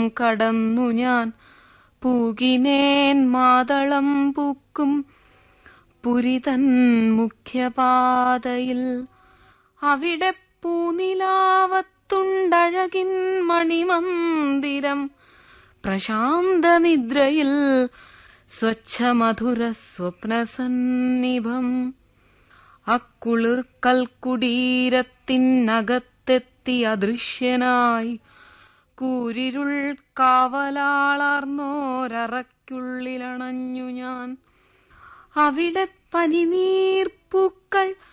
കടന്നു ഞാൻ പൂകിനേൻ മാതളം പൂക്കും പുരിതൻ മുഖ്യപാതയിൽ അവിടെ പൂനിലാവത്തുണ്ടഴകിൻ മണിമന്ദിരം പ്രശാന്ത നിദ്രയിൽ സ്വച്ഛമധുര സ്വപ്നസന്നിഭം അക്കുളിർ കൽക്കുടീരത്തിനകത്തെത്തി അദൃശ്യനായി കൂരിരുൾ കാവലാളാർന്നോരറയ്ക്കുള്ളിലണഞ്ഞു ഞാൻ അവിടെ പനിനീർപ്പൂക്കൾ